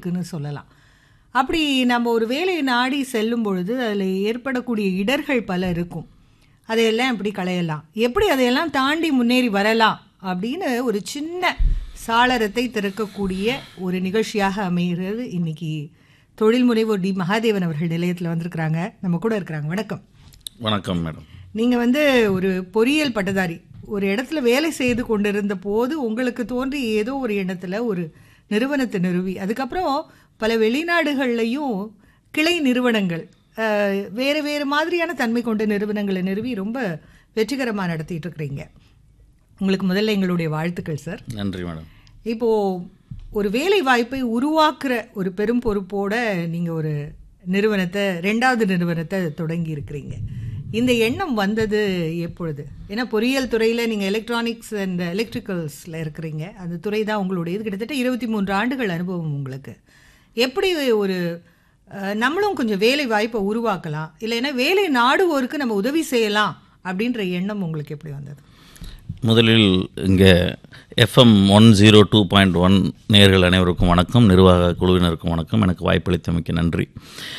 இருக்குன்னு சொல்லலாம் அப்படி நம்ம ஒரு வேலையை நாடி செல்லும் பொழுது அதில் ஏற்படக்கூடிய இடர்கள் பல இருக்கும் அதையெல்லாம் எப்படி களையலாம் எப்படி அதையெல்லாம் தாண்டி முன்னேறி வரலாம் அப்படின்னு ஒரு சின்ன சாளரத்தை திறக்கக்கூடிய ஒரு நிகழ்ச்சியாக அமைகிறது இன்னைக்கு தொழில் முனைவோர் டி மகாதேவன் அவர்கள் நிலையத்தில் வந்திருக்கிறாங்க நம்ம கூட இருக்கிறாங்க வணக்கம் வணக்கம் மேடம் நீங்கள் வந்து ஒரு பொறியியல் பட்டதாரி ஒரு இடத்துல வேலை செய்து கொண்டிருந்த போது உங்களுக்கு தோன்றி ஏதோ ஒரு எண்ணத்தில் ஒரு நிறுவனத்தை நிறுவி அதுக்கப்புறம் பல வெளிநாடுகள்லையும் கிளை நிறுவனங்கள் அஹ், வேறு வேறு மாதிரியான தன்மை கொண்ட நிறுவனங்களை நிறுவி ரொம்ப வெற்றிகரமாக நடத்திட்டு இருக்கிறீங்க உங்களுக்கு முதல்ல எங்களுடைய வாழ்த்துக்கள் சார் நன்றி மேடம் இப்போ ஒரு வேலை வாய்ப்பை உருவாக்குற ஒரு பெரும் பொறுப்போட நீங்க ஒரு நிறுவனத்தை ரெண்டாவது நிறுவனத்தை தொடங்கி இருக்கிறீங்க இந்த எண்ணம் வந்தது எப்பொழுது ஏன்னா பொறியியல் துறையில நீங்க எலக்ட்ரானிக்ஸ் அண்ட் எலக்ட்ரிக்கல்ஸ்ல இருக்கிறீங்க அந்த துறை தான் உங்களுடைய இது கிட்டத்தட்ட இருபத்தி மூன்று ஆண்டுகள் அனுபவம் உங்களுக்கு எப்படி ஒரு அஹ், நம்மளும் கொஞ்சம் வேலை வாய்ப்பை உருவாக்கலாம் இல்லைன்னா வேலை நாடுவோருக்கு நம்ம உதவி செய்யலாம் அப்படின்ற எண்ணம் உங்களுக்கு எப்படி வந்தது முதலில் இங்கே FM one zero two point one நேர்கள் அனைவருக்கும் வணக்கம் நிர்வாக குழுவினருக்கும் வணக்கம் எனக்கு வாய்ப்பளித்தமைக்கு நன்றி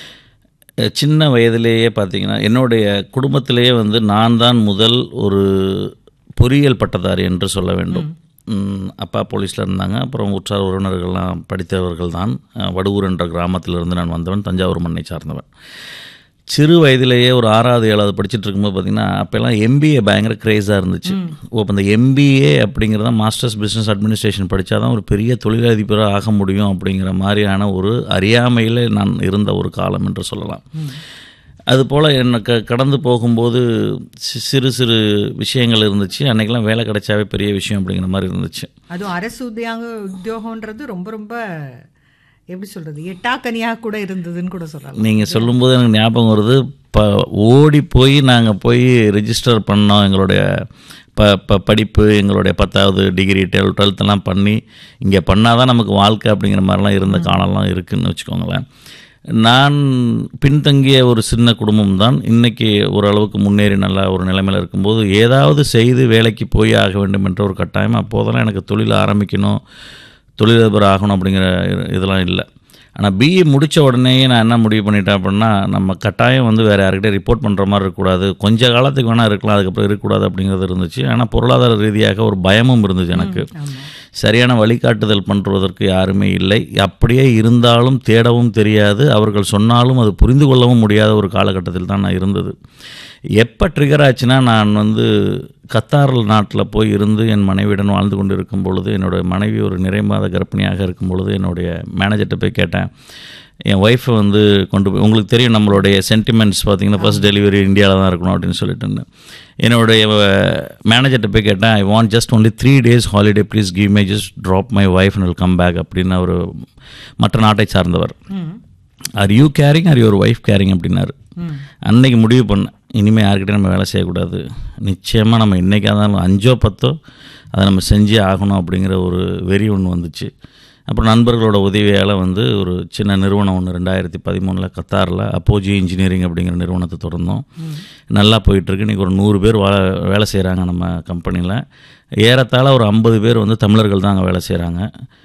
அஹ் சின்ன வயதிலேயே பார்த்தீங்கன்னா என்னுடைய குடும்பத்திலேயே வந்து நான் தான் முதல் ஒரு பொறியியல் பட்டதாரி என்று சொல்ல வேண்டும் ம், அப்பா போலீஸில் இருந்தாங்க அப்புறம் உற்றார் உறவினர்கள்லாம் படித்தவர்கள் தான் அஹ், வடுவூர் என்ற கிராமத்திலிருந்து நான் வந்தவன் தஞ்சாவூர் மண்ணை சார்ந்தவன் சிறு வயதிலேயே ஒரு ஆறாவது ஏழாவது படிச்சுட்டு இருக்கும்போது பார்த்தீங்கன்னா அப்போல்லாம் எம்பிஏ பயங்கர க்ரேஸாக இருந்துச்சு ஓ அப்போ அந்த எம்பிஏ அப்படிங்கிறத மாஸ்டர்ஸ் பிஸ்னஸ் அட்மினிஸ்ட்ரேஷன் படித்தா தான் ஒரு பெரிய தொழிலதிபராக ஆக முடியும் அப்படிங்கிற மாதிரியான ஒரு அறியாமையில் நான் இருந்த ஒரு காலம் என்று சொல்லலாம் அதுபோல் எனக்கு கடந்து போகும்போது சி- சிறு சிறு விஷயங்கள் இருந்துச்சு அன்றைக்கெல்லாம் வேலை கிடைச்சாவே பெரிய விஷயம் அப்படிங்கிற மாதிரி இருந்துச்சு அதுவும் அரசு உத்தியோக உத்தியோகம்ன்றது ரொம்ப ரொம்ப எப்படி சொல்றது எட்டாக்கனியாக கூட இருந்ததுன்னு கூட சொல்லலாம் நீங்கள் சொல்லும்போது எனக்கு ஞாபகம் வருது ப ஓடி போய் நாங்கள் போய் ரெஜிஸ்டர் பண்ணோம் எங்களுடைய ப ப படிப்பு எங்களுடைய பத்தாவது டிகிரி டுவெல் டுவெல்த்தெல்லாம் பண்ணி இங்கே பண்ணால் தான் நமக்கு வாழ்க்கை அப்படிங்கிற மாதிரிலாம் இருந்த காலம்லாம் இருக்குதுன்னு வச்சுக்கோங்களேன் நான் பின்தங்கிய ஒரு சின்ன குடும்பம் தான் இன்றைக்கி ஓரளவுக்கு முன்னேறி நல்லா ஒரு நிலைமையில் இருக்கும்போது ஏதாவது செய்து வேலைக்கு போய் ஆக வேண்டும் என்ற ஒரு கட்டாயம் அப்போதெல்லாம் எனக்கு தொழில் ஆரம்பிக்கணும் தொழிலதிபர் ஆகணும் அப்படிங்கிற இது- இதெல்லாம் இல்லை ஆனால் பிஏ முடித்த உடனேயே நான் என்ன முடிவு பண்ணிட்டேன் அப்படின்னா நம்ம கட்டாயம் வந்து வேறு யார்கிட்டயும் ரிப்போர்ட் பண்ணுற மாதிரி இருக்கக்கூடாது கொஞ்ச காலத்துக்கு வேணால் இருக்கலாம் அதுக்கப்புறம் இருக்கக்கூடாது அப்படிங்கிறது இருந்துச்சு ஆனால் பொருளாதார ரீதியாக ஒரு பயமும் இருந்துச்சு எனக்கு சரியான வழிகாட்டுதல் பண்ணுவதற்கு யாருமே இல்லை அப்படியே இருந்தாலும் தேடவும் தெரியாது அவர்கள் சொன்னாலும் அது புரிந்து கொள்ளவும் முடியாத ஒரு காலகட்டத்தில் தான் நான் இருந்தது எப்போ ட்ரிகர் ஆச்சுன்னா நான் வந்து கத்தார் நாட்டில் போய் இருந்து என் மனைவியுடன் வாழ்ந்து கொண்டு இருக்கும் பொழுது என்னோட மனைவி ஒரு நிறை மாத கர்ப்பிணியாக இருக்கும் பொழுது என்னுடைய மேனேஜர்கிட்ட போய் கேட்டேன் என் ஒய்ஃபை வந்து கொண்டு போய் உங்களுக்கு தெரியும் நம்மளுடைய சென்டிமெண்ட்ஸ் பார்த்தீங்கன்னா ஃபர்ஸ்ட் டெலிவரி இந்தியாவில் தான் இருக்கணும் அப்படின்னு சொல்லிட்டு இருந்தேன். என்னுடைய மேனேஜர்கிட்ட போய் கேட்டேன் I want just only three days holiday please give my just drop my wife and will come back அப்படின்னு அவர் மற்ற நாட்டை சார்ந்தவர் are you caring are your wife caring அப்படின்னாரு அன்னைக்கு முடிவு பண்ணேன் இனிமேல் யார்கிட்டயும் நம்ம வேலை செய்யக்கூடாது நிச்சயமாக நம்ம இன்றைக்கா தான் அஞ்சோ பத்தோ அதை நம்ம செஞ்சே ஆகணும் அப்படிங்கிற ஒரு வெறி ஒன்று வந்துச்சு அப்புறம் நண்பர்களோட உதவியால் வந்து ஒரு சின்ன நிறுவனம் ஒன்று ரெண்டாயிரத்தி பதிமூணில் கத்தாரில் அப்போஜி இன்ஜினியரிங் அப்படிங்கிற நிறுவனத்தை திறந்தோம் நல்லா போயிட்டுருக்கு இன்றைக்கி ஒரு நூறு பேர் வா வேலை செய்கிறாங்க நம்ம கம்பெனியில் ஏறத்தாழ ஒரு ஐம்பது பேர் வந்து தமிழர்கள் தான் அங்கே வேலை செய்கிறாங்க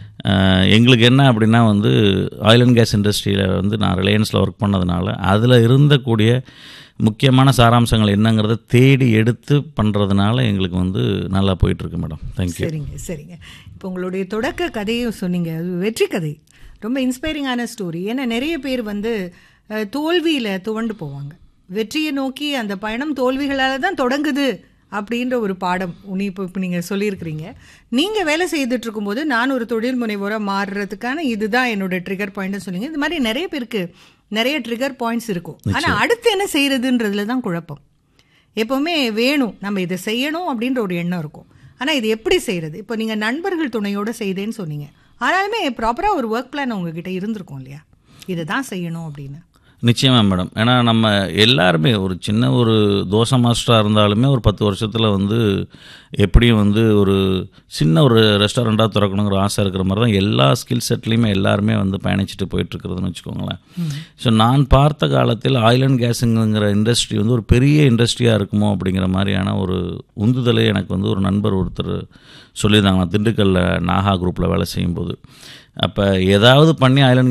அஹ் எங்களுக்கு என்ன அப்படின்னா வந்து ஆயில் அண்ட் கேஸ் இண்டஸ்ட்ரியில் வந்து நான் ரிலையன்ஸில் ஒர்க் பண்ணதுனால அதில் இருந்தக்கூடிய முக்கியமான சாராம்சங்கள் என்னங்கிறத தேடி எடுத்து பண்ணுறதுனால எங்களுக்கு வந்து நல்லா போயிட்டுருக்கு மேடம் தேங்க்யூ சரிங்க சரிங்க இப்போ உங்களுடைய தொடக்க கதையும் சொன்னீங்க அது வெற்றி கதை ரொம்ப இன்ஸ்பைரிங்கான ஸ்டோரி ஏன்னா நிறைய பேர் வந்து அஹ், தோல்வியில துவண்டு போவாங்க வெற்றியை நோக்கி அந்த பயணம் தோல்விகளால தான் தொடங்குது அப்படின்ற ஒரு பாடம் உனி இப்போ இப்போ நீங்கள் சொல்லியிருக்கிறீங்க நீங்கள் வேலை செய்துட்டு இருக்கும்போது நான் ஒரு தொழில் முனைவோராக மாறுறதுக்கான இதுதான் என்னோட ட்ரிகர் பாயிண்ட்னு சொன்னீங்க இது மாதிரி நிறைய பேருக்கு நிறைய ட்ரிகர் பாயிண்ட்ஸ் இருக்கும் ஆனால் அடுத்து என்ன செய்யறதுன்றதுல தான் குழப்பம் எப்போவுமே வேணும் நம்ம இதை செய்யணும் அப்படின்ற ஒரு எண்ணம் இருக்கும் ஆனால் இது எப்படி செய்கிறது இப்போ நீங்கள் நண்பர்கள் துணையோடு செய்தேன்னு சொன்னீங்க ஆனாலுமே ப்ராப்பராக ஒரு ஒர்க் பிளான் உங்ககிட்ட இருந்திருக்கும் இல்லையா இதை தான் செய்யணும் அப்படின்னு நிச்சயமாக மேடம் ஏன்னா நம்ம எல்லாருமே ஒரு சின்ன ஒரு தோசை மாஸ்டராக இருந்தாலுமே ஒரு பத்து வருஷத்தில் வந்து எப்படியும் வந்து ஒரு சின்ன ஒரு ரெஸ்டாரண்ட்டாக திறக்கணுங்கிற ஆசை இருக்கிற மாதிரி தான் எல்லா ஸ்கில் செட்லேயுமே எல்லாருமே வந்து பயணிச்சுட்டு போயிட்டுருக்கிறதுன்னு வச்சுக்கோங்களேன் ஸோ நான் பார்த்த காலத்தில் ஆயில் அண்ட் கேஸுங்கிற இண்டஸ்ட்ரி வந்து ஒரு பெரிய இண்டஸ்ட்ரியாக இருக்குமோ அப்படிங்கிற மாதிரியான ஒரு உந்துதலை எனக்கு வந்து ஒரு நண்பர் ஒருத்தர் சொல்லியிருந்தாங்க நான் திண்டுக்கல்ல நாகா குரூப்பில் வேலை செய்யும்போது அப்போ ஏதாவது பண்ணி ஆயில்